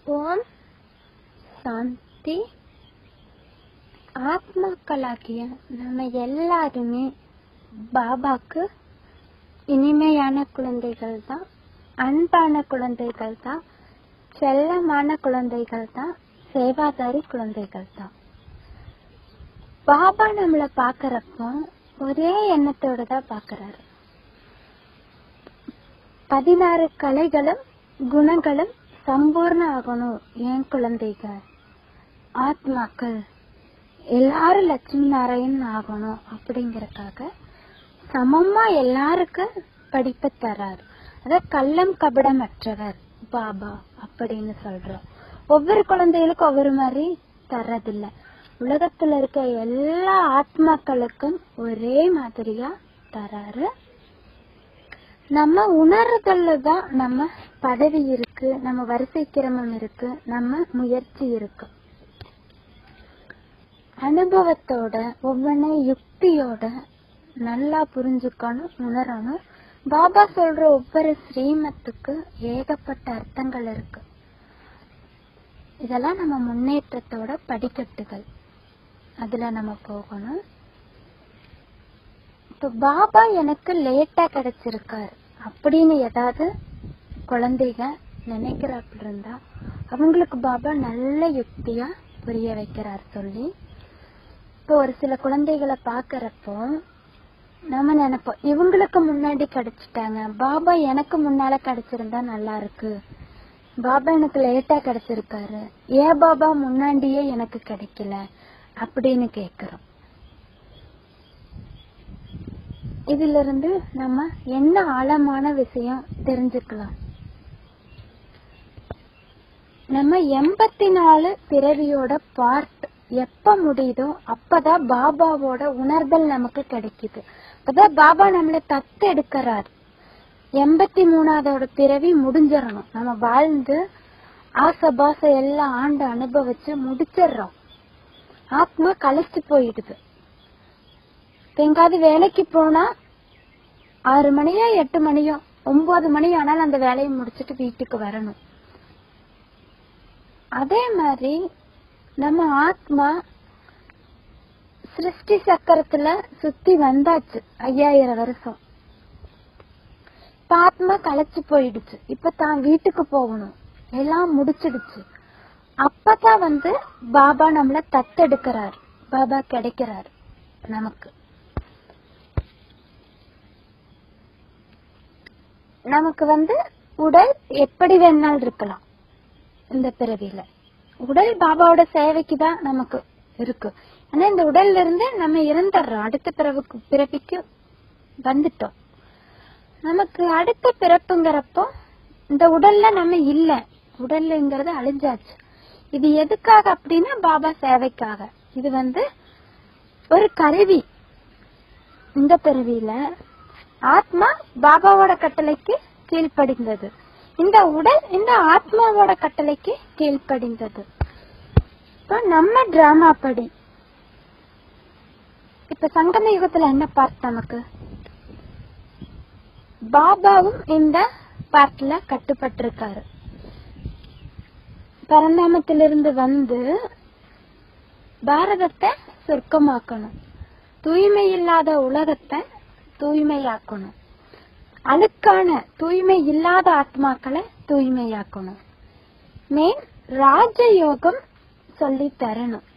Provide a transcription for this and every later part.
ஓம் சாந்தி ஆத்மாக்களாகிய நம்ம எல்லாருமே பாபாக்கு இனிமையான குழந்தைகள் தான் அன்பான குழந்தைகள் தான் செல்லமான குழந்தைகள் தான் சேவாதாரி குழந்தைகள் தான் பாபா நம்மள பாக்குறப்போ ஒரே எண்ணத்தோட தான் பாக்குறாரு பதினாறு கலைகளும் குணங்களும் சம்பூர்ண ஆகணும் என் குழந்தைகள் ஆத்மாக்கள் எல்லாரும் லட்சுமி நாராயணன் ஆகணும் அப்படிங்கறக்காக சமமா எல்லாருக்கும் படிப்பு தரார் அத கள்ளம் கபடமற்றவர் பாபா அப்படின்னு சொல்றோம் ஒவ்வொரு குழந்தைகளுக்கும் ஒவ்வொரு மாதிரி தர்றதில்ல உலகத்துல இருக்க எல்லா ஆத்மாக்களுக்கும் ஒரே மாதிரியா தராரு நம்ம உணர்தல்ல தான் நம்ம பதவி இருக்கு நம்ம வரிசை கிரமம் இருக்கு நம்ம முயற்சி இருக்கு அனுபவத்தோட ஒவ்வொன்றை யுக்தியோட நல்லா புரிஞ்சுக்கணும் உணரணும் பாபா சொல்ற ஒவ்வொரு ஸ்ரீமத்துக்கு ஏகப்பட்ட அர்த்தங்கள் இருக்கு இதெல்லாம் நம்ம முன்னேற்றத்தோட படிக்கட்டுகள் அதுல நம்ம போகணும் இப்ப பாபா எனக்கு லேட்டா கிடைச்சிருக்காரு அப்படின்னு ஏதாவது குழந்தைங்க நினைக்கிறாப்புல இருந்தா அவங்களுக்கு பாபா நல்ல யுக்தியா புரிய வைக்கிறார் சொல்லி இப்போ ஒரு சில குழந்தைகளை பாக்குறப்போ நம்ம நினைப்போம் இவங்களுக்கு முன்னாடி கிடைச்சிட்டாங்க பாபா எனக்கு முன்னால கிடைச்சிருந்தா நல்லா இருக்கு பாபா எனக்கு லேட்டா கிடைச்சிருக்காரு ஏன் பாபா முன்னாடியே எனக்கு கிடைக்கல அப்படின்னு கேக்குறோம் இதுல இருந்து நம்ம என்ன ஆழமான விஷயம் தெரிஞ்சுக்கலாம் நம்ம எண்பத்தி நாலு பிறவியோட பார்ட் எப்ப முடியுதோ அப்பதான் பாபாவோட உணர்தல் நமக்கு கிடைக்குது அப்பதான் பாபா நம்மள தத்து எடுக்கிறார் எண்பத்தி மூணாவதோட பிறவி முடிஞ்சிடணும் நம்ம வாழ்ந்து ஆசபாச எல்லாம் ஆண்டு அனுபவிச்சு முடிச்சிடுறோம் ஆத்மா கலைச்சு போயிடுது இப்ப எங்காவது வேலைக்கு போனா ஆறு மணியோ எட்டு மணியோ ஒன்பது மணி ஆனாலும் அந்த வேலையை முடிச்சிட்டு வீட்டுக்கு வரணும் அதே மாதிரி நம்ம ஆத்மா சிருஷ்டி சக்கரத்துல சுத்தி வந்தாச்சு ஐயாயிரம் வருஷம் இப்ப ஆத்மா களைச்சு போயிடுச்சு இப்ப தான் வீட்டுக்கு போகணும் எல்லாம் முடிச்சிடுச்சு அப்பதான் வந்து பாபா நம்மள தத்தெடுக்கிறார் பாபா கிடைக்கிறார் நமக்கு நமக்கு வந்து உடல் எப்படி வேணாலும் இருக்கலாம் இந்த பிறவியில உடல் பாபாவோட சேவைக்கு தான் நமக்கு இருக்கு ஆனா இந்த உடல்ல இருந்து நம்ம இறந்துடுறோம் அடுத்த பிறவுக்கு பிறப்பிக்கு வந்துட்டோம் நமக்கு அடுத்த பிறப்புங்கிறப்போ இந்த உடல்ல நம்ம இல்ல உடல்ங்கிறது அழிஞ்சாச்சு இது எதுக்காக அப்படின்னா பாபா சேவைக்காக இது வந்து ஒரு கருவி இந்த பிறவியில ஆத்மா பாபாவோட கட்டளைக்கு கீழ்ப்படிந்தது இந்த உடல் இந்த ஆத்மாவோட கட்டளைக்கு கீழ்ப்படிந்தது இப்போ நம்ம டிராமா படி இப்ப சங்கம யுகத்துல என்ன பார்ட் நமக்கு பாபாவும் இந்த பார்ட்ல கட்டுப்பட்டிருக்காரு பரந்தாமத்திலிருந்து வந்து பாரதத்தை சொர்க்கமாக்கணும் தூய்மை இல்லாத உலகத்தை தூய்மையாக்கணும் அழுக்கான தூய்மை இல்லாத ஆத்மாக்களை தூய்மையாக்கணும் மேன் ராஜயோகம் சொல்லி தரணும்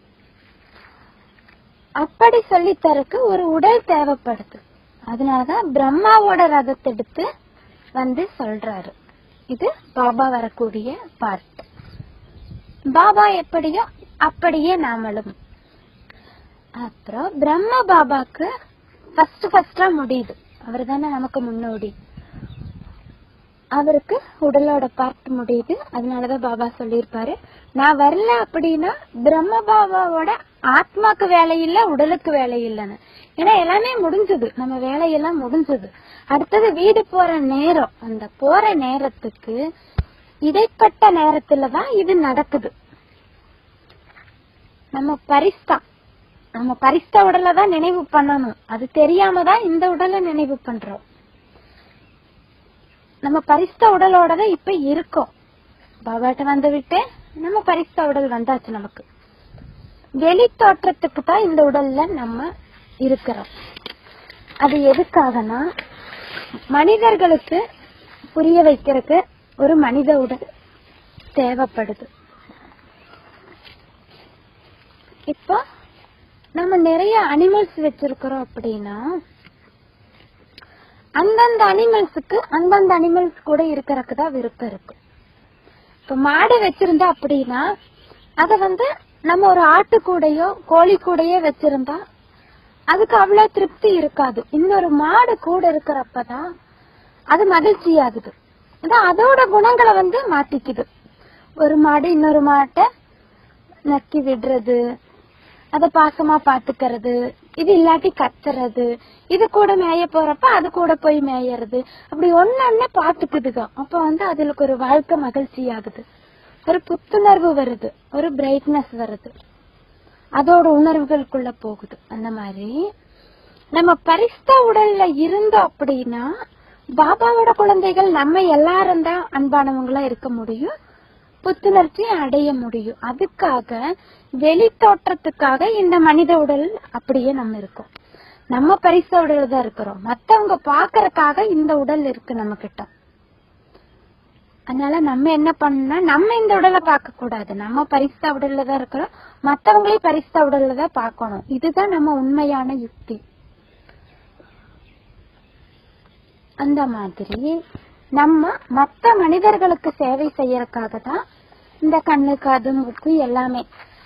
அப்படி சொல்லி தரக்கு ஒரு உடல் தேவைப்படுது அதனாலதான் பிரம்மாவோட ரதத்தை எடுத்து வந்து சொல்றாரு இது பாபா வரக்கூடிய பார்ட் பாபா எப்படியோ அப்படியே நாமளும் அப்புறம் பிரம்ம பாபாக்கு ஃபர்ஸ்ட் ஃபர்ஸ்டா முடியுது அவர் தானே நமக்கு முன்னோடி அவருக்கு உடலோட பார்ட் முடியுது அதனாலதான் பாபா சொல்லியிருப்பாரு நான் வரல அப்படின்னா பிரம்ம பாபாவோட ஆத்மாக்கு வேலை இல்ல உடலுக்கு வேலை இல்லைன்னு ஏன்னா எல்லாமே முடிஞ்சது நம்ம வேலையெல்லாம் முடிஞ்சது அடுத்தது வீடு போற நேரம் அந்த போற நேரத்துக்கு இடைப்பட்ட நேரத்துலதான் இது நடக்குது நம்ம பரிஸ்தா நம்ம பரிஸ்த உடலை தான் நினைவு பண்ணணும் அது தெரியாம தான் இந்த உடலை நினைவு பண்றோம் நம்ம பரிஸ்த உடலோட தான் இப்ப இருக்கோம் பாபாட்ட வந்து விட்டு நம்ம பரிசா உடல் வந்தாச்சு நமக்கு வெளி தோற்றத்துக்கு தான் இந்த உடல்ல நம்ம இருக்கிறோம் அது எதுக்காகனா மனிதர்களுக்கு புரிய வைக்கிறதுக்கு ஒரு மனித உடல் தேவைப்படுது இப்போ நம்ம நிறைய அனிமல்ஸ் வச்சிருக்கிறோம் அப்படின்னா அந்தந்த அனிமல்ஸுக்கு அந்தந்த அனிமல்ஸ் கூட இருக்கறதுக்கு தான் விருப்பம் இருக்கு இப்ப மாடு வச்சிருந்தா அப்படின்னா அத வந்து நம்ம ஒரு ஆட்டு கூடையோ கோழி கூடையோ வச்சிருந்தா அதுக்கு அவ்வளவு திருப்தி இருக்காது இன்னொரு மாடு கூட இருக்கிறப்பதான் அது மகிழ்ச்சி ஆகுது அதான் அதோட குணங்களை வந்து மாத்திக்குது ஒரு மாடு இன்னொரு மாட்டை நக்கி விடுறது அத பாசமா பாத்துக்கிறது இது இல்லாட்டி கத்துறது இது கூட மேய போறப்ப அது கூட போய் மேயறது அப்படி ஒன்னொன்னு பாத்துக்குதுங்க அப்ப வந்து அதுக்கு ஒரு வாழ்க்கை மகிழ்ச்சி ஆகுது ஒரு புத்துணர்வு வருது ஒரு பிரைட்னஸ் வருது அதோட உணர்வுகளுக்குள்ள போகுது அந்த மாதிரி நம்ம பரிஸ்த உடல்ல இருந்தோம் அப்படின்னா பாபாவோட குழந்தைகள் நம்ம எல்லாரும் தான் அன்பானவங்களா இருக்க முடியும் புத்துணர்ச்சி அடைய முடியும் அதுக்காக வெளி தோற்றத்துக்காக இந்த மனித உடல் அப்படியே நம்ம இருக்கோம் நம்ம பரிச உடல் தான் இருக்கிறோம் மத்தவங்க பாக்குறதுக்காக இந்த உடல் இருக்கு நம்ம கிட்ட அதனால நம்ம என்ன பண்ணா நம்ம இந்த உடலை பார்க்க கூடாது நம்ம பரிசா உடல்ல தான் இருக்கிறோம் மத்தவங்களையும் பரிசா உடல்ல தான் பார்க்கணும் இதுதான் நம்ம உண்மையான யுக்தி அந்த மாதிரி நம்ம மத்த மனிதர்களுக்கு சேவை செய்யறதுக்காக தான் இந்த கண்ணு காது மூக்கு எல்லாமே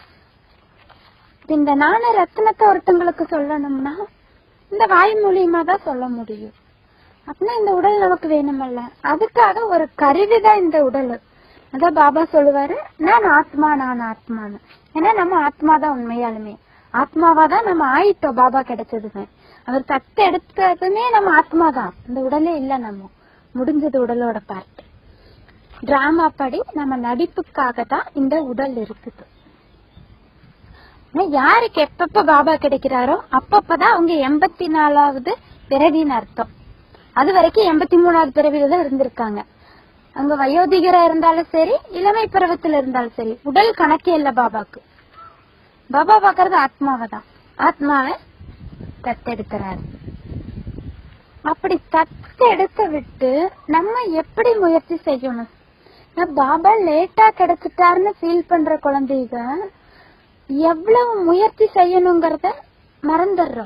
இந்த நாண ரத்தினத்தை ஒருத்தங்களுக்கு சொல்லணும்னா இந்த வாய் மூலியமா தான் சொல்ல முடியும் அப்படின்னா இந்த உடல் நமக்கு வேணுமல்ல அதுக்காக ஒரு கருவிதான் இந்த உடல் அதான் பாபா சொல்லுவாரு நான் ஆத்மா நான் ஆத்மான்னு ஏன்னா நம்ம ஆத்மா தான் உண்மையாலுமே ஆத்மாவா தான் நம்ம ஆயிட்டோம் பாபா கிடைச்சதுமே அவர் தத்து எடுத்ததுமே நம்ம ஆத்மா தான் இந்த உடலே இல்ல நம்ம முடிஞ்சது உடலோட பார்ட் டிராமா படி நம்ம நடிப்புக்காக தான் இந்த உடல் இருக்குது ஆனா யாருக்கு எப்பப்ப பாபா கிடைக்கிறாரோ அப்பப்பதான் அவங்க எண்பத்தி நாலாவது பிறவின்னு அர்த்தம் அது வரைக்கும் எண்பத்தி மூணாவது பிறவில தான் இருந்திருக்காங்க அங்க வயோதிகரா இருந்தாலும் சரி இளமை பருவத்துல இருந்தாலும் சரி உடல் கணக்கே இல்ல பாபாக்கு பாபா பாக்குறது ஆத்மாவை தான் ஆத்மாவை தத்தெடுக்கிறாரு அப்படி தத்தெடுத்து விட்டு நம்ம எப்படி முயற்சி செய்யணும் நான் பாபா லேட்டா கிடைச்சிட்டாருன்னு ஃபீல் பண்ற குழந்தைங்க எவ்வளவு முயற்சி செய்யணுங்கிறத மறந்துடுறோம்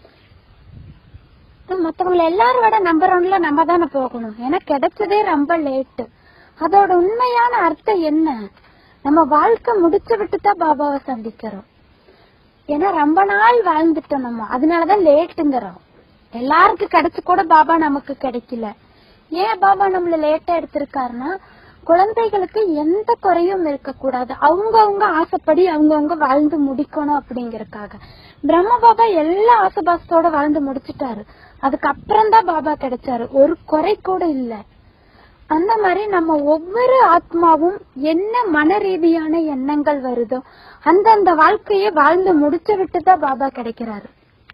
மத்தவங்களை எல்லாரும் விட நம்பர் ஒன்ல நம்ம தானே போகணும் ஏன்னா கிடைச்சதே ரொம்ப லேட்டு அதோட உண்மையான அர்த்தம் என்ன நம்ம வாழ்க்கை முடிச்சு விட்டு தான் பாபாவை சந்திக்கிறோம் ஏன்னா ரொம்ப நாள் வாழ்ந்துட்டோம் நம்ம அதனாலதான் லேட்டுங்கிறோம் எல்லாருக்கும் கிடைச்சு கூட பாபா நமக்கு கிடைக்கல ஏன் பாபா நம்மள லேட்டா எடுத்திருக்காருன்னா குழந்தைகளுக்கு எந்த குறையும் இருக்கக்கூடாது அவங்கவங்க ஆசைப்படி அவங்கவங்க வாழ்ந்து முடிக்கணும் அப்படிங்கறக்காக பிரம்ம பாபா எல்லா ஆசைபாசத்தோட வாழ்ந்து முடிச்சிட்டாரு அதுக்கப்புறம் தான் பாபா கிடைச்சாரு ஒரு குறை கூட இல்ல அந்த மாதிரி நம்ம ஒவ்வொரு ஆத்மாவும் என்ன மன ரீதியான எண்ணங்கள் வருதோ அந்தந்த வாழ்க்கையை வாழ்ந்து முடிச்சு விட்டு தான் பாபா கிடைக்கிறாரு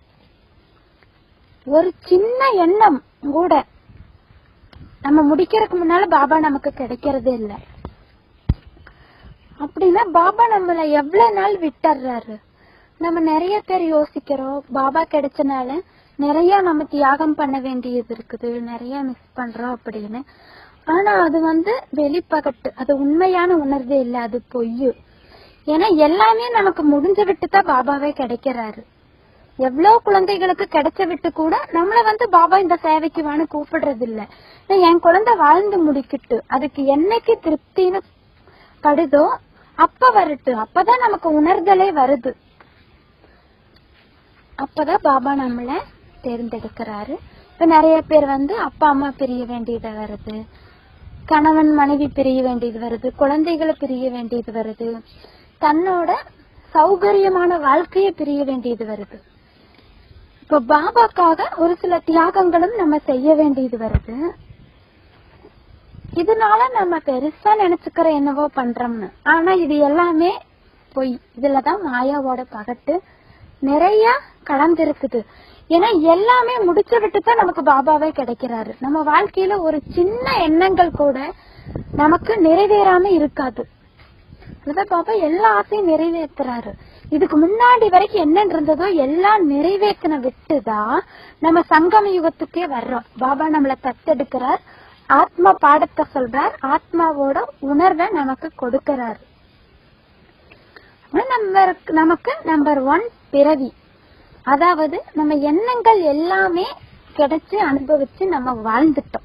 ஒரு சின்ன எண்ணம் கூட நம்ம முடிக்கிறதுக்கு முன்னால பாபா நமக்கு கிடைக்கிறதே இல்ல அப்படின்னா பாபா நம்மள எவ்வளவு நாள் விட்டுறாரு நம்ம நிறைய பேர் யோசிக்கிறோம் பாபா கிடைச்சனால நிறைய நம்ம தியாகம் பண்ண வேண்டியது இருக்குது நிறைய மிஸ் பண்றோம் அப்படின்னு ஆனா அது வந்து வெளிப்பகட்டு அது உண்மையான உணர்வே இல்ல அது பொய் ஏன்னா எல்லாமே நமக்கு முடிஞ்சு விட்டு தான் பாபாவே கிடைக்கிறாரு எவ்வளவு குழந்தைகளுக்கு கிடைச்ச விட்டு கூட நம்மள வந்து பாபா இந்த சேவைக்கு வான்னு கூப்பிடுறது இல்ல என் குழந்தை வாழ்ந்து முடிக்கிட்டு அதுக்கு என்னைக்கு திருப்தின்னு படுதோ அப்ப வரட்டு அப்பதான் நமக்கு உணர்தலே வருது அப்பதான் பாபா நம்மள தேர்ந்தெடுக்கிறாரு இப்ப நிறைய பேர் வந்து அப்பா அம்மா பிரிய வேண்டியது வருது கணவன் மனைவி பிரிய வேண்டியது வருது குழந்தைகளை பிரிய வேண்டியது வருது தன்னோட சௌகரியமான வாழ்க்கையை பிரிய வேண்டியது வருது இப்ப பாபாக்காக ஒரு சில தியாகங்களும் நம்ம செய்ய வேண்டியது வருது இதனால நம்ம பெருசா நினைச்சுக்கிற என்னவோ பண்றோம்னு ஆனா இது எல்லாமே பொய் இதுலதான் மாயாவோட பகட்டு நிறைய கலந்திருக்குது ஏன்னா எல்லாமே முடிச்சு விட்டு தான் நமக்கு பாபாவே கிடைக்கிறாரு நம்ம வாழ்க்கையில ஒரு சின்ன எண்ணங்கள் கூட நமக்கு நிறைவேறாம இருக்காது அதுதான் பாபா எல்லா ஆசையும் நிறைவேற்றுறாரு இதுக்கு முன்னாடி வரைக்கும் என்ன இருந்ததோ எல்லாம் நிறைவேற்றின விட்டுதான் நம்ம சங்கம யுகத்துக்கே வர்றோம் பாபா நம்மள தத்தெடுக்கிறார் ஆத்மா பாடத்தை சொல்றார் ஆத்மாவோட உணர்வை நமக்கு கொடுக்கிறார் நம்பர் நமக்கு நம்பர் ஒன் பிறவி அதாவது நம்ம எண்ணங்கள் எல்லாமே கிடைச்சு அனுபவிச்சு நம்ம வாழ்ந்துட்டோம்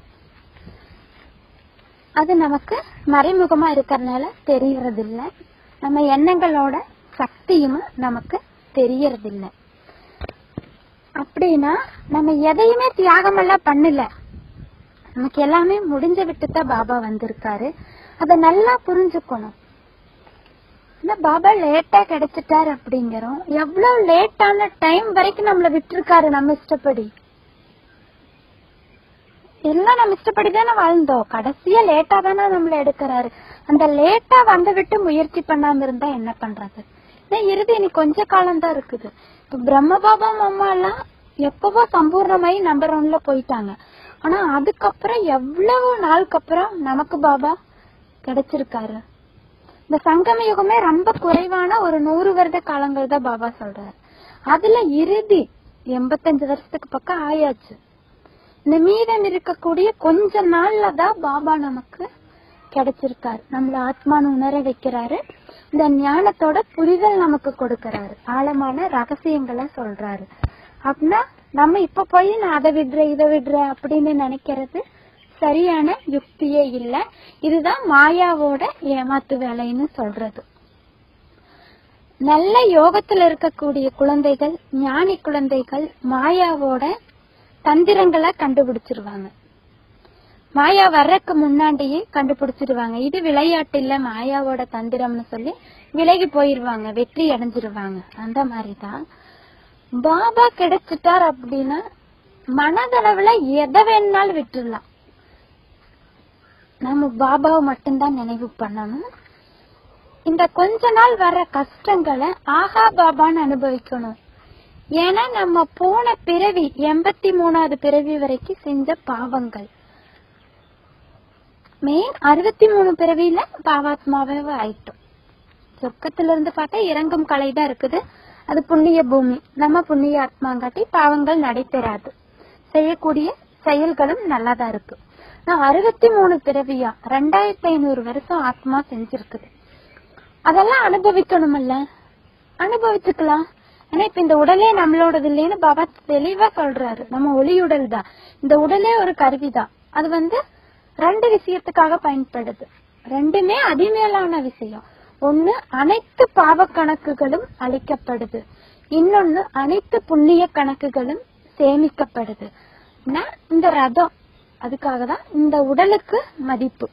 அது நமக்கு மறைமுகமா இருக்கறனால தெரியறது இல்ல நம்ம எண்ணங்களோட சக்தியும் நமக்கு தெரியறது இல்ல அப்படின்னா நம்ம எதையுமே தியாகம் எல்லாம் பண்ணல நமக்கு எல்லாமே முடிஞ்ச விட்டுதான் பாபா வந்திருக்காரு அத நல்லா புரிஞ்சுக்கணும் ஆனா பாபா லேட்டா கிடைச்சிட்டாரு அப்படிங்கிறோம் எவ்வளவு லேட்டான டைம் வரைக்கும் நம்மள விட்டுருக்காரு நம்ம இஷ்டப்படி எல்லாம் நம்ம இஷ்டப்படி தானே வாழ்ந்தோம் கடைசியா லேட்டா தானே நம்மள எடுக்கிறாரு அந்த லேட்டா வந்து விட்டு முயற்சி பண்ணாம இருந்தா என்ன பண்றது ஏன் இறுதி இனி கொஞ்ச காலம் தான் இருக்குது இப்ப பிரம்ம பாபா அம்மா எல்லாம் எப்பவோ சம்பூர்ணமாயி நம்பர் ஒன்ல போயிட்டாங்க ஆனா அதுக்கப்புறம் எவ்வளவு நாளுக்கு அப்புறம் நமக்கு பாபா கிடைச்சிருக்காரு இந்த சங்கம யுகமே ரொம்ப குறைவான ஒரு நூறு வருட காலங்கள் தான் பாபா சொல்றாரு அதுல இறுதி எண்பத்தஞ்சு வருஷத்துக்கு பக்கம் ஆயாச்சு இந்த மீதம் இருக்கக்கூடிய கொஞ்ச நாள்ல தான் பாபா நமக்கு கிடைச்சிருக்காரு நம்மள ஆத்மான்னு உணர வைக்கிறாரு இந்த ஞானத்தோட புரிதல் நமக்கு கொடுக்கறாரு ஆழமான ரகசியங்களை சொல்றாரு அப்படின்னா நம்ம இப்ப போய் நான் அதை விடுறேன் இதை விடுறேன் அப்படின்னு நினைக்கிறது சரியான யுக்தியே இல்ல இதுதான் மாயாவோட ஏமாத்து வேலைன்னு சொல்றது நல்ல யோகத்துல இருக்கக்கூடிய குழந்தைகள் ஞானி குழந்தைகள் மாயாவோட தந்திரங்களை கண்டுபிடிச்சிருவாங்க மாயா வர்றதுக்கு முன்னாடியே கண்டுபிடிச்சிருவாங்க இது விளையாட்டு இல்ல மாயாவோட தந்திரம்னு சொல்லி விலகி போயிருவாங்க வெற்றி அடைஞ்சிருவாங்க அந்த மாதிரிதான் பாபா கிடைச்சிட்டார் அப்படின்னா மனதளவுல எதை வேணாலும் விட்டுடலாம் நம்ம பாபாவை மட்டும்தான் நினைவு பண்ணணும் இந்த கொஞ்ச நாள் வர கஷ்டங்களை ஆஹா பாபான்னு அனுபவிக்கணும் ஏன்னா நம்ம போன பிறவி எண்பத்தி மூணாவது பிறவி வரைக்கும் செஞ்ச பாவங்கள் மெயின் அறுபத்தி மூணு பிறவியில பாவாத்மாவே ஆயிட்டோம் சொர்க்கத்துல இருந்து பார்த்தா இறங்கும் கலை தான் இருக்குது அது புண்ணிய பூமி நம்ம புண்ணிய ஆத்மாங்காட்டி பாவங்கள் நடைபெறாது செய்யக்கூடிய செயல்களும் நல்லாதான் இருக்கு நான் அறுபத்தி மூணு பிறவியா ரெண்டாயிரத்தி ஐநூறு வருஷம் ஆத்மா செஞ்சிருக்குது அதெல்லாம் அனுபவிக்கணும்ல அனுபவிச்சுக்கலாம் ஆனா இப்ப இந்த உடலே நம்மளோடது இல்லைன்னு பாபா தெளிவா சொல்றாரு நம்ம ஒளியுடல் தான் இந்த உடலே ஒரு கருவிதான் அது வந்து ரெண்டு விஷயத்துக்காக பயன்படுது ரெண்டுமே அதிமேலான விஷயம் ஒண்ணு அனைத்து பாவ கணக்குகளும் அழிக்கப்படுது இன்னொன்னு அனைத்து புண்ணிய கணக்குகளும் சேமிக்கப்படுது நான் இந்த ரதம் அதுக்காக தான் இந்த உடலுக்கு மதிப்பு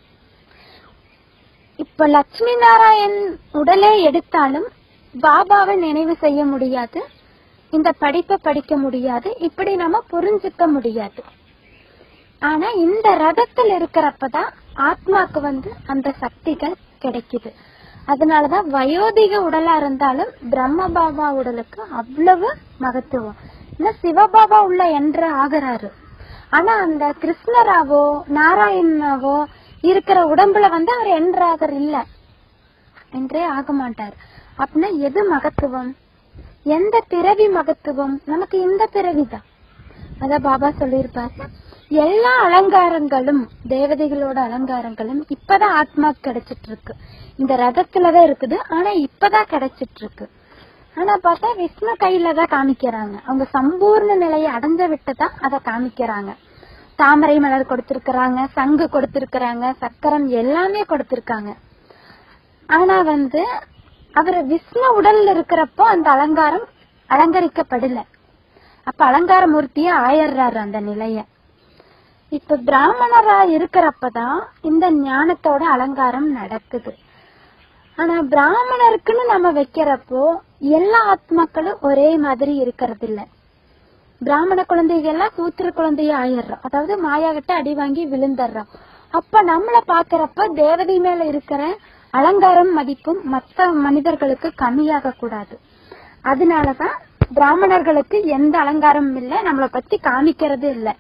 இப்ப லட்சுமி நாராயண் உடலே எடுத்தாலும் பாபாவை நினைவு செய்ய முடியாது இந்த படிப்பை படிக்க முடியாது இப்படி நம்ம புரிஞ்சுக்க முடியாது ஆனா இந்த ரதத்தில் இருக்கிறப்பதான் ஆத்மாக்கு வந்து அந்த சக்திகள் கிடைக்குது அதனாலதான் வயோதிக உடலா இருந்தாலும் பிரம்ம பாபா உடலுக்கு அவ்வளவு மகத்துவம் இன்னும் சிவபாபா உள்ள என்ற ஆகிறாரு ஆனா அந்த கிருஷ்ணராவோ நாராயணாவோ இருக்கிற உடம்புல வந்து அவர் என்றாகர் இல்ல என்றே ஆக மாட்டார் அப்படின்னா எது மகத்துவம் எந்த பிறவி மகத்துவம் நமக்கு இந்த பிறவிதான் அத பாபா சொல்லியிருப்பாரு எல்லா அலங்காரங்களும் தேவதைகளோட அலங்காரங்களும் இப்பதான் ஆத்மா கிடைச்சிட்டு இருக்கு இந்த ரதத்துலதான் இருக்குது ஆனா இப்பதான் கிடைச்சிட்டு இருக்கு ஆனா பார்த்தா விஷ்ணு கையில தான் காமிக்கிறாங்க அவங்க சம்பூர்ண நிலையை அடைஞ்ச விட்டுதான் அதை காமிக்கிறாங்க தாமரை மலர் கொடுத்திருக்கிறாங்க சங்கு கொடுத்திருக்கிறாங்க சக்கரம் எல்லாமே கொடுத்திருக்காங்க ஆனா வந்து அவர் விஷ்ணு உடல்ல இருக்கிறப்போ அந்த அலங்காரம் அலங்கரிக்கப்படல அப்ப அலங்கார மூர்த்தியா ஆயிடுறாரு அந்த நிலைய இப்ப பிராமணரா இருக்கிறப்பதான் இந்த ஞானத்தோட அலங்காரம் நடக்குது ஆனா பிராமணருக்குன்னு நம்ம வைக்கிறப்போ எல்லா ஆத்மாக்களும் ஒரே மாதிரி இருக்கிறது இல்ல பிராமண குழந்தைகள் எல்லாம் சூத்திர குழந்தைய ஆயிடுறோம் அதாவது மாயா விட்டு அடி வாங்கி விழுந்துடுறோம் அப்ப நம்மள பாக்குறப்ப தேவதை மேல இருக்கிற அலங்காரம் மதிப்பும் மத்த மனிதர்களுக்கு கம்மியாக கூடாது அதனாலதான் பிராமணர்களுக்கு எந்த அலங்காரமும் இல்ல நம்மள பத்தி காமிக்கிறது இல்ல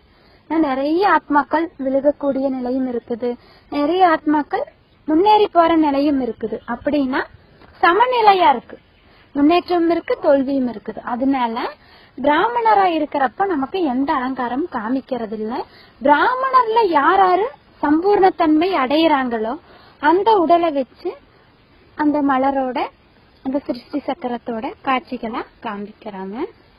ஏன்னா நிறைய ஆத்மாக்கள் விழுகக்கூடிய நிலையும் இருக்குது நிறைய ஆத்மாக்கள் முன்னேறி போற நிலையும் இருக்குது அப்படின்னா சமநிலையா இருக்கு முன்னேற்றம் இருக்கு தோல்வியும் இருக்குது அதனால பிராமணரா இருக்கிறப்ப நமக்கு எந்த அலங்காரமும் காமிக்கிறது இல்ல பிராமணர்ல யார் யாரு சம்பூர்ணத்தன்மை அடையிறாங்களோ அந்த உடலை வச்சு அந்த மலரோட அந்த சிருஷ்டி சக்கரத்தோட காட்சிகளா காமிக்கிறாங்க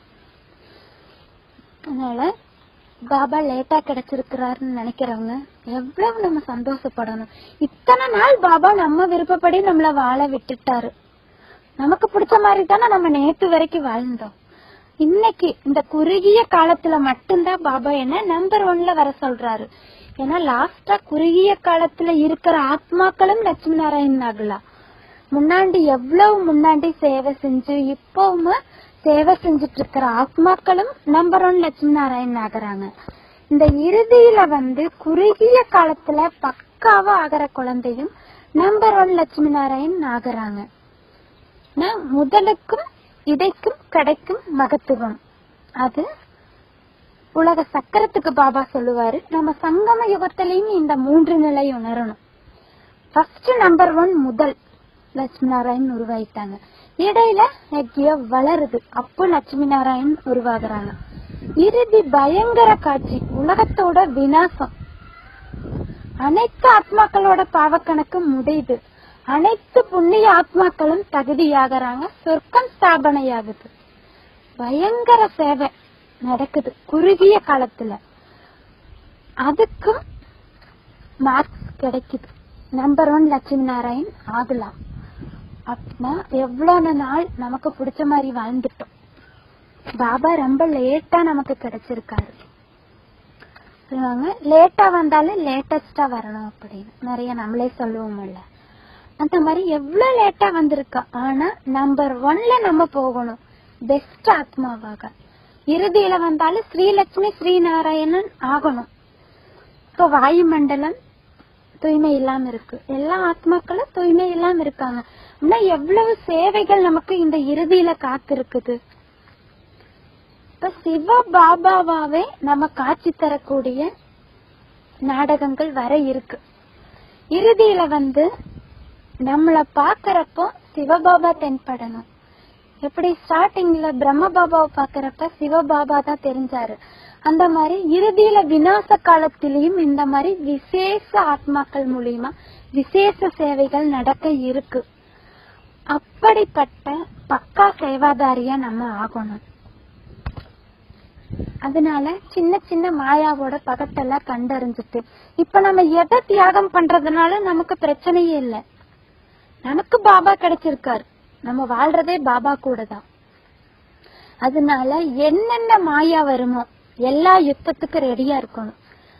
அதனால பாபா லேட்டா கிடைச்சிருக்கிறாருன்னு நினைக்கிறவங்க எவ்வளவு நம்ம சந்தோஷப்படணும் இத்தனை நாள் பாபா நம்ம விருப்பப்படி நம்மள வாழ விட்டுட்டாரு நமக்கு பிடிச்ச மாதிரி தானே நம்ம நேத்து வரைக்கும் வாழ்ந்தோம் இன்னைக்கு இந்த குறுகிய காலத்துல மட்டும்தான் பாபா என்ன நம்பர் ஒன்ல வர சொல்றாரு ஏன்னா லாஸ்டா குறுகிய காலத்துல இருக்கிற ஆத்மாக்களும் லட்சுமி நாராயணன் ஆகலாம் முன்னாடி எவ்வளவு முன்னாடி சேவை செஞ்சு இப்பவும் சேவை செஞ்சுட்டு இருக்கிற ஆத்மாக்களும் நம்பர் ஒன் லட்சுமி நாராயணன் ஆகுறாங்க இந்த இறுதியில வந்து குறுகிய காலத்துல பக்காவா ஆகிற குழந்தையும் நம்பர் ஒன் லட்சுமி நாராயணன் ஆகுறாங்க ஆனா, முதலுக்கும் இடைக்கும் கிடைக்கும் மகத்துவம் அது உலக சக்கரத்துக்கு பாபா சொல்லுவாரு நம்ம சங்கம யுகத்திலையும் இந்த மூன்று நிலை உணரணும் ஃபர்ஸ்ட் நம்பர் ஒன் முதல் லட்சுமி நாராயண் உருவாயிட்டாங்க இடையில யக்யம் வளருது அப்போ லட்சுமி நாராயண் உருவாகுறாங்க இறுதி பயங்கர காட்சி உலகத்தோட விநாசம் அனைத்து ஆத்மாக்களோட பாவக்கணக்கு முடியுது அனைத்து புண்ணிய ஆத்மாக்களும் தகுதியாகறாங்க சொர்க்கம் ஸ்தாபனையாகுது பயங்கர சேவை நடக்குது குறுகிய காலத்துல அதுக்கும் மார்க்ஸ் கிடைக்குது நம்பர் ஒன் லட்சுமி நாராயண் ஆகலாம் அப்படின்னா எவ்வளவு நாள் நமக்கு பிடிச்ச மாதிரி வாழ்ந்துட்டோம் பாபா ரொம்ப லேட்டா நமக்கு கிடைச்சிருக்காரு சொல்லுவாங்க லேட்டா வந்தாலும் லேட்டஸ்டா வரணும் அப்படின்னு நிறைய நம்மளே சொல்லுவோம்ல அந்த மாதிரி எவ்வளவு லேட்டா வந்திருக்கா ஆனா நம்பர் ஒன்ல நம்ம போகணும் பெஸ்ட் ஆத்மாவாக இறுதியில வந்தாலும் ஸ்ரீலட்சுமி ஸ்ரீநாராயணன் ஆகணும் இப்போ வாயுமண்டலம் தூய்மை இல்லாம இருக்கு எல்லா ஆத்மாக்களும் தூய்மை இல்லாம இருக்காங்க ஆனா எவ்வளவு சேவைகள் நமக்கு இந்த இறுதியில காத்திருக்குது இப்ப சிவ பாபாவாவே நம்ம காட்சி தரக்கூடிய நாடகங்கள் வர இருக்கு இறுதியில வந்து நம்மள பாக்குறப்போ சிவபாபா தென்படணும் எப்படி ஸ்டார்டிங்ல பிரம்ம பாபாவை பாக்குறப்ப சிவபாபா தான் தெரிஞ்சாரு அந்த மாதிரி இறுதியில விநாச காலத்திலயும் இந்த மாதிரி விசேஷ ஆத்மாக்கள் மூலியமா விசேஷ சேவைகள் நடக்க இருக்கு அப்படிப்பட்ட பக்கா சேவாதாரியா நம்ம ஆகணும் அதனால சின்ன சின்ன மாயாவோட பகத்தெல்லாம் கண்டறிஞ்சிட்டு இப்ப நம்ம எதை தியாகம் பண்றதுனால நமக்கு பிரச்சனையே இல்ல நமக்கு பாபா கிடைச்சிருக்காரு நம்ம வாழ்றதே பாபா கூட தான் அதனால என்னென்ன மாயா வருமோ எல்லா யுத்தத்துக்கு ரெடியா இருக்கணும்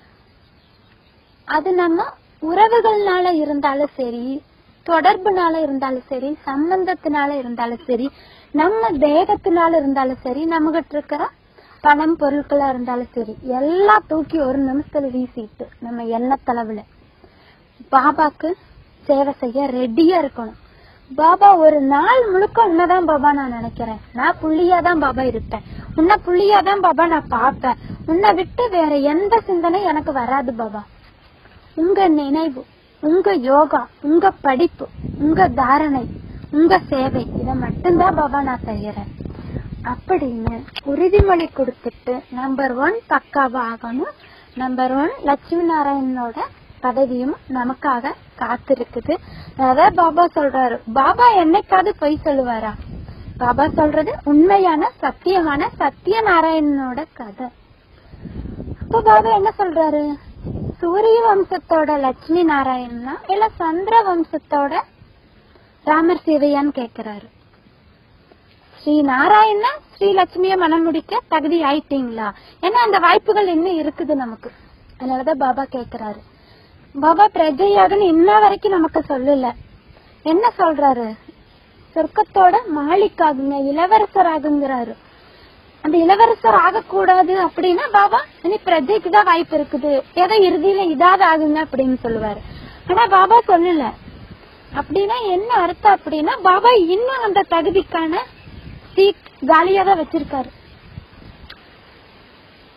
அது நம்ம உறவுகள்னால இருந்தாலும் சரி தொடர்புனால இருந்தாலும் சரி சம்பந்தத்தினால இருந்தாலும் சரி நம்ம தேகத்தினால இருந்தாலும் சரி நம்ம கிட்ட இருக்கிற பணம் பொருட்களா இருந்தாலும் சரி எல்லாம் தூக்கி ஒரு நிமிஷத்துல வீசிட்டு நம்ம எண்ணத்தளவுல பாபாக்கு சேவை செய்ய ரெடியா இருக்கணும் பாபா ஒரு நாள் முழுக்க உன்னதான் பாபா நான் நினைக்கிறேன் நான் புள்ளியா தான் பாபா இருப்பேன் உன்னை புள்ளியா தான் பாபா நான் பார்ப்பேன் உன்னை விட்டு வேற எந்த சிந்தனை எனக்கு வராது பாபா உங்க நினைவு உங்க யோகா உங்க படிப்பு உங்க தாரணை உங்க சேவை இத மட்டும்தான் பாபா நான் செய்யறேன் அப்படின்னு உறுதிமொழி கொடுத்துட்டு நம்பர் ஒன் பக்காவா ஆகணும் நம்பர் ஒன் லட்சுமி நாராயணனோட பதவியும் நமக்காக காத்திருக்குது அதான் பாபா சொல்றாரு பாபா என்னைக்காவது பொய் சொல்லுவாரா பாபா சொல்றது உண்மையான சத்தியமான சத்திய நாராயணனோட கதை அப்ப பாபா என்ன சொல்றாரு சூரிய வம்சத்தோட லட்சுமி நாராயணனா இல்ல சந்திர வம்சத்தோட ராமர் சேவையான்னு கேக்குறாரு ஸ்ரீ நாராயணா ஸ்ரீ லட்சுமிய மனம் முடிக்க தகுதி ஆயிட்டீங்களா ஏன்னா அந்த வாய்ப்புகள் இன்னும் இருக்குது நமக்கு அதனாலதான் பாபா கேக்குறாரு பாபா பிரஜையாகன்னு இன்ன வரைக்கும் நமக்கு சொல்லல என்ன சொல்றாரு சொர்க்கத்தோட மாலிக்காகுங்க இளவரசர் ஆகுங்கிறாரு அந்த இளவரசர் ஆகக்கூடாது அப்படின்னா பாபா இனி பிரஜைக்கு தான் வாய்ப்பு இருக்குது ஏதோ இறுதியில இதாவது ஆகுங்க அப்படின்னு சொல்லுவாரு ஆனா பாபா சொல்லல அப்படின்னா என்ன அர்த்தம் அப்படின்னா பாபா இன்னும் அந்த தகுதிக்கான சீட் காலியா தான் வச்சிருக்காரு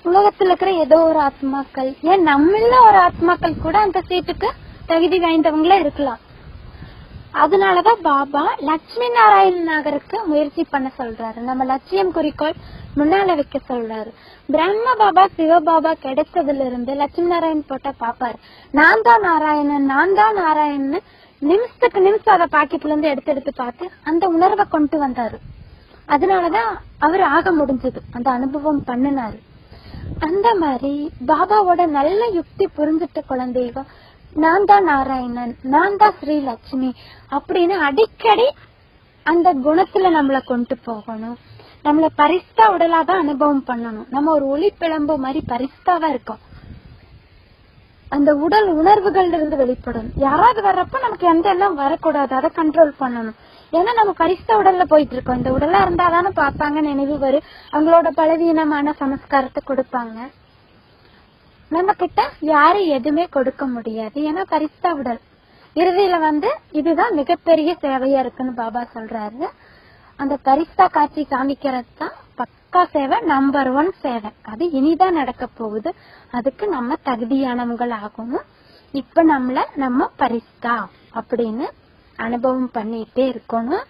உலகத்துல இருக்கிற ஏதோ ஒரு ஆத்மாக்கள் ஏன் நம்மள ஒரு ஆத்மாக்கள் கூட அந்த சீட்டுக்கு தகுதி வாய்ந்தவங்களே இருக்கலாம் அதனாலதான் பாபா லட்சுமி நாராயண நகருக்கு முயற்சி பண்ண சொல்றாரு நம்ம லட்சியம் குறிக்கோள் முன்னால வைக்க சொல்றாரு பிரம்ம பாபா சிவபாபா கிடைச்சதுல இருந்து லட்சுமி நாராயண் போட்டா பாப்பாரு நான் தான் நாராயணன் நான் தான் நாராயணன் நிமிஷத்துக்கு நிமிஷம் அதை பாக்கெட்ல இருந்து எடுத்து எடுத்து பார்த்து அந்த உணர்வை கொண்டு வந்தாரு அதனாலதான் அவர் ஆக முடிஞ்சது அந்த அனுபவம் பண்ணினாரு அந்த மாதிரி பாபாவோட நல்ல யுக்தி புரிஞ்சிட்ட குழந்தைங்க நான் தான் நாராயணன் நான் தான் ஸ்ரீ லட்சுமி அப்படின்னு அடிக்கடி அந்த குணத்துல நம்மள கொண்டு போகணும் நம்மள பரிஸ்தா உடலாதான் அனுபவம் பண்ணணும் நம்ம ஒரு ஒளி பிளம்பு மாதிரி பரிஸ்தாவா இருக்கோம் அந்த உடல் உணர்வுகள்ல இருந்து வெளிப்படணும் யாராவது வர்றப்ப நமக்கு எந்த எல்லாம் வரக்கூடாது அதை கண்ட்ரோல் பண்ணணும் ஏன்னா நம்ம பரிஸ்த உடல்ல போயிட்டு இருக்கோம் இந்த உடலா இருந்தாதானே பார்ப்பாங்க நினைவு வரும் அவங்களோட பலவீனமான சமஸ்காரத்தை கொடுப்பாங்க நம்ம கிட்ட யாரும் எதுவுமே கொடுக்க முடியாது ஏன்னா பரிஸ்தா உடல் இறுதியில வந்து இதுதான் மிகப்பெரிய சேவையா இருக்குன்னு பாபா சொல்றாரு அந்த பரிஸ்தா காட்சி காமிக்கிறது தான் பக்கா சேவை நம்பர் ஒன் சேவை அது இனிதான் நடக்க போகுது அதுக்கு நம்ம தகுதியானவங்கள் ஆகணும் இப்ப நம்மள நம்ம பரிஸ்தா அப்படின்னு அனுபவம் பண்ணிட்டே இருக்கணும்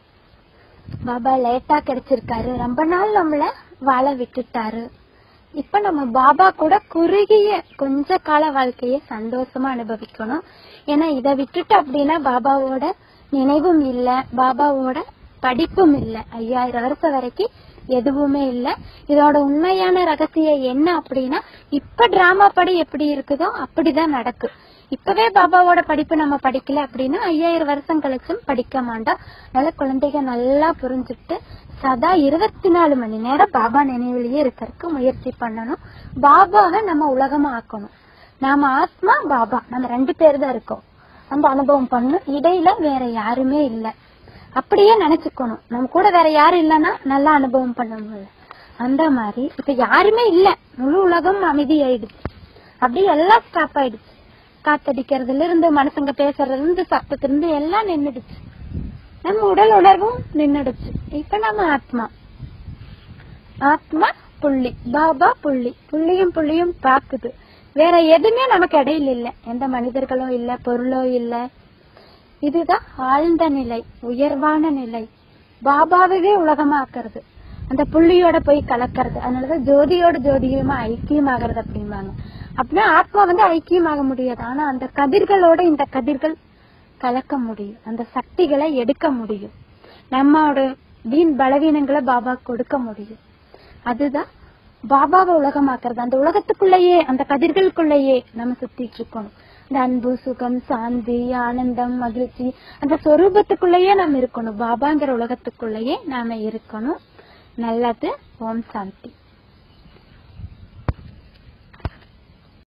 பாபா லேட்டா கிடைச்சிருக்காரு ரொம்ப நாள் நம்மள வாழ விட்டுட்டாரு இப்ப நம்ம பாபா கூட குறுகிய கொஞ்ச கால வாழ்க்கைய சந்தோஷமா அனுபவிக்கணும் ஏன்னா இத விட்டுட்டு அப்படின்னா பாபாவோட நினைவும் இல்ல பாபாவோட படிப்பும் இல்ல ஐயாயிரம் வருஷம் வரைக்கும் எதுவுமே இல்ல இதோட உண்மையான ரகசியம் என்ன அப்படின்னா இப்ப டிராமா படி எப்படி இருக்குதோ அப்படிதான் நடக்கு இப்பவே பாபாவோட படிப்பு நம்ம படிக்கல அப்படின்னா ஐயாயிரம் வருஷம் கழிச்சும் படிக்க மாட்டோம் அதனால குழந்தைங்க நல்லா புரிஞ்சுட்டு சதா இருபத்தி நாலு மணி நேரம் பாபா நினைவிலேயே இருக்கறதுக்கு முயற்சி பண்ணணும் பாபாவை நம்ம உலகமா ஆக்கணும் நாம ஆத்மா பாபா நம்ம ரெண்டு பேர் தான் இருக்கோம் அந்த அனுபவம் பண்ணணும் இடையில வேற யாருமே இல்ல அப்படியே நினைச்சுக்கணும் நம்ம கூட வேற யாரும் இல்லைன்னா நல்லா அனுபவம் பண்ண முடியல அந்த மாதிரி இப்ப யாருமே இல்ல முழு உலகம் அமைதி ஆயிடுச்சு அப்படியே எல்லாம் ஸ்டாப் ஆயிடுச்சு காத்தடிக்கிறதுல இருந்து மனுஷங்க பேசுறதுல இருந்து சத்தத்துல இருந்து எல்லாம் நின்னுடுச்சு நம்ம உடல் உணர்வும் நின்னுடுச்சு இப்ப நம்ம ஆத்மா ஆத்மா புள்ளி பாபா புள்ளி புள்ளியும் புள்ளியும் பாக்குது வேற எதுவுமே நமக்கு இடையில இல்ல எந்த மனிதர்களும் இல்ல பொருளோ இல்ல இதுதான் ஆழ்ந்த நிலை உயர்வான நிலை பாபாவே உலகமாக்குறது அந்த புள்ளியோட போய் கலக்கிறது அதனாலதான் ஜோதியோட ஜோதியுமா ஐக்கியமாகிறது அப்படிம்பாங்க அப்படின்னா ஆத்மா வந்து ஐக்கியமாக முடியாது ஆனா அந்த கதிர்களோட இந்த கதிர்கள் கலக்க முடியும் அந்த சக்திகளை எடுக்க முடியும் நம்மோட வீண் பலவீனங்களை பாபா கொடுக்க முடியும் அதுதான் பாபாவை உலகமாக்குறது அந்த உலகத்துக்குள்ளேயே அந்த கதிர்களுக்குள்ளேயே நம்ம சுத்திட்டு இருக்கணும் இந்த அன்பு சுகம் சாந்தி ஆனந்தம் மகிழ்ச்சி அந்த சொரூபத்துக்குள்ளேயே நம்ம இருக்கணும் பாபாங்கிற உலகத்துக்குள்ளேயே நாம இருக்கணும் நல்லது ஓம் சாந்தி